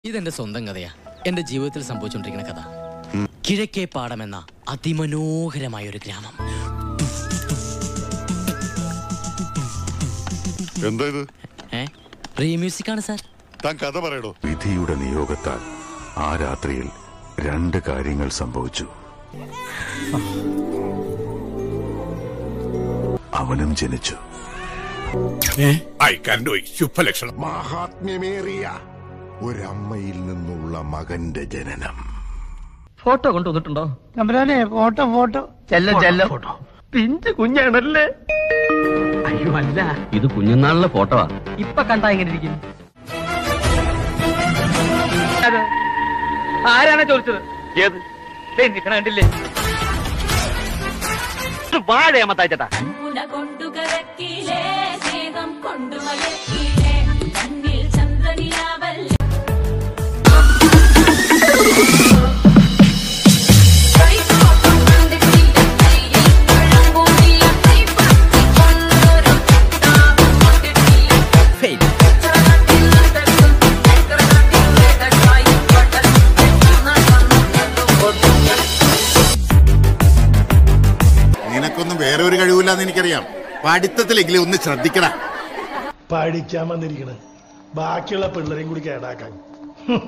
ഇതെന്റെ സ്വന്തം കഥയാ എന്റെ ജീവിതത്തിൽ സംഭവിച്ചുകൊണ്ടിരിക്കുന്ന കഥ കിഴക്കേ പാടം എന്ന അതിമനോഹരമായ ഒരു ഗ്രാമം എന്താ ഇത് ഏ റീമ്യൂസിക് ആണ് സാർ താൻ കഥ പറയടോ വിധിയുടെ നിയോഗത്താൽ ആ രാത്രിയിൽ രണ്ട് കാര്യങ്ങൾ സംഭവിച്ചു അവനും ജനിച്ചു അയക്കാരൻ്റെ ശുഭലക്ഷണം മഹാത്മ്യമേറിയ ഒരമ്മയിൽ നിന്നുള്ള മകന്റെ ജനനം ഫോട്ടോ കൊണ്ടുവന്നിട്ടുണ്ടോ തമ്പുരാനെ ഫോട്ടോ ഫോട്ടോ ചെല്ല ചെല്ല ഫോട്ടോ പിഞ്ച് കുഞ്ഞാണല്ലേ അയ്യോ അല്ല ഇത് കുഞ്ഞുനാളിലെ ഫോട്ടോ ഇപ്പൊ കണ്ടാ എങ്ങനെ ഇരിക്കും ആരാണ് ചോദിച്ചത് ഏത് നിക്കണ കണ്ടില്ലേ വാഴയാമത്താച്ചേട്ടാ ഉന കൊണ്ടു കരക്കിലേ സ്നേഹം കൊണ്ടു മയക്കിലേ കണ്ണിൽ ചന്ദ്രനിലാവല്ല നിനക്കൊന്നും വേറെ ഒരു കഴിവില്ലാന്ന് എനിക്കറിയാം പഠിത്തത്തിലെങ്കിലും ഒന്ന് ശ്രദ്ധിക്കടാ പഠിക്കാൻ വന്നിരിക്കണ് ബാക്കിയുള്ള പിള്ളേരെയും കൂടി കേടാക്കാൻ ഹും.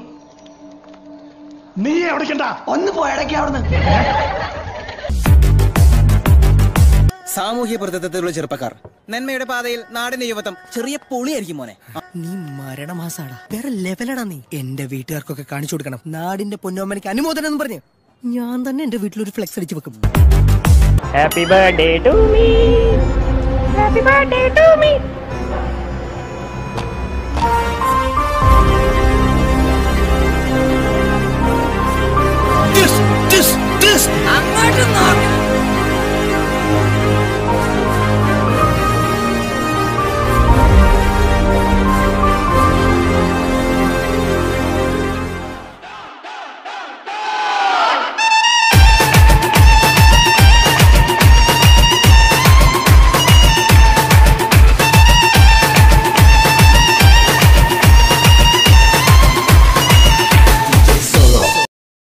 നീ എവിടേക്കണ്ട ഒന്ന് പോയടക്കി അവിടുന്ന് സാമൂഹ്യ പ്രതിബദ്ധതയുള്ള ചെറുപ്പക്കാർ നന്മയുടെ പാതയിൽ നാടിന്റെ യുവത്വം ചെറിയ പൊളിയായിരിക്കും മോനെ നീ മരണമാസാടാ വേറെ ലെവലടാ നീ എന്റെ വീട്ടുകാർക്കൊക്കെ കാണിച്ചു കൊടുക്കണം നാടിന്റെ പൊന്നോമനിക്ക് അനുമോദനം എന്ന് പറഞ്ഞ് ഞാൻ തന്നെ എന്റെ വീട്ടിലൊരു ഫ്ലെക്സ് അടിച്ചു വെക്കും happy birthday to me happy birthday to me